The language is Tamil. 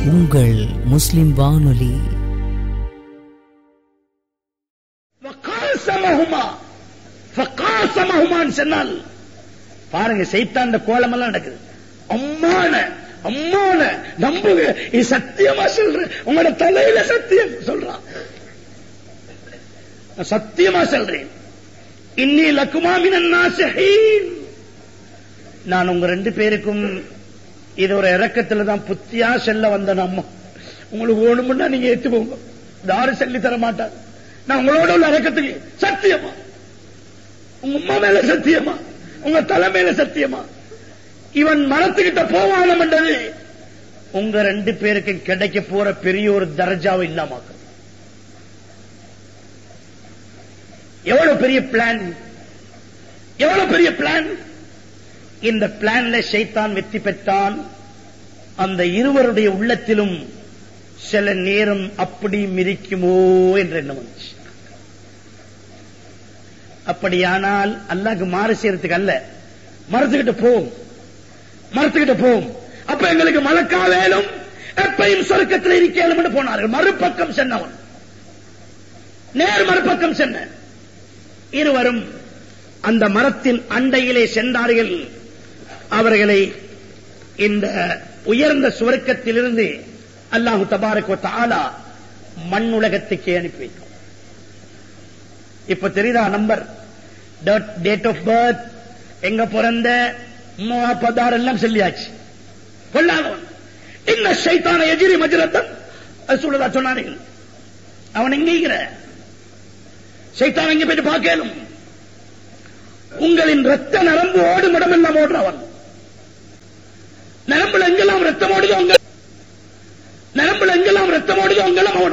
உங்கள் முஸ்லிம் வானொலி வகாசமஹுமா ஃபகாசமஹுமான்னு சொன்னால் பாருங்க சைத்தாண்ட கோலம் எல்லாம் நடக்குது அம்மான அம்மான நம்புங்க இது சத்தியமா சொல்றேன் உங்களோட தலையில சத்தியம் சொல்றான் நான் சத்தியமா சொல்றேன் இன்னி லக்குமாமின் நாசஹீன் நான் உங்க ரெண்டு பேருக்கும் இது ஒரு இறக்கத்துல தான் புத்தியா செல்ல வந்த அம்மா உங்களுக்கு வேணும்னா நீங்க ஏத்து போங்க யாரும் சொல்லி தர மாட்டார் நான் உங்களோட உள்ள இறக்கத்துக்கு சத்தியமா உங்க அம்மா மேல சத்தியமா உங்க தலை மேல சத்தியமா இவன் மனத்துக்கிட்ட போவானம் என்றது உங்க ரெண்டு பேருக்கு கிடைக்க போற பெரிய ஒரு தர்ஜாவை இல்லாமாக்க எவ்வளவு பெரிய பிளான் எவ்வளவு பெரிய பிளான் இந்த பிளான்ல ஷைத்தான் வெற்றி பெற்றான் அந்த இருவருடைய உள்ளத்திலும் சில நேரம் அப்படி மிதிக்குமோ என்ற எண்ணம் வந்துச்சு அப்படியானால் அல்லாஹ்க்கு மாறு செய்யறதுக்கு அல்ல மரத்துக்கிட்ட போம் மரத்துக்கிட்ட போம் அப்ப எங்களுக்கு மலக்கா வேணும் எப்பையும் சொர்க்கத்தில் இருக்கேன் போனார்கள் மறுபக்கம் சென்னவன் நேர் மறுபக்கம் சென்ன இருவரும் அந்த மரத்தின் அண்டையிலே சென்றார்கள் அவர்களை இந்த உயர்ந்த சுவர்க்கத்திலிருந்து அல்லாஹு தபாரக் வ தஆலா மண் உலகத்துக்கே அனுப்பி வைக்கும் இப்ப தெரியுதா நம்பர் டேட் ஆஃப் பர்த் எங்க பிறந்த பதார் எல்லாம் சொல்லியாச்சு கொள்ளாதவன் இந்த சைத்தான எதிரி மஜரத்தன் அது சொல்லுதா சொன்னார்கள் அவன் எங்கிற சைத்தான் எங்க போயிட்டு பார்க்கலும் உங்களின் ரத்த நரம்பு ஓடும் இடமெல்லாம் ஓடுறவன் நரம்புல எங்கெல்லாம் ரத்தம் ஓடுதோ அங்க நரம்புல எங்கெல்லாம் ரத்தம் ஓடுதோ அங்கெல்லாம் அவன்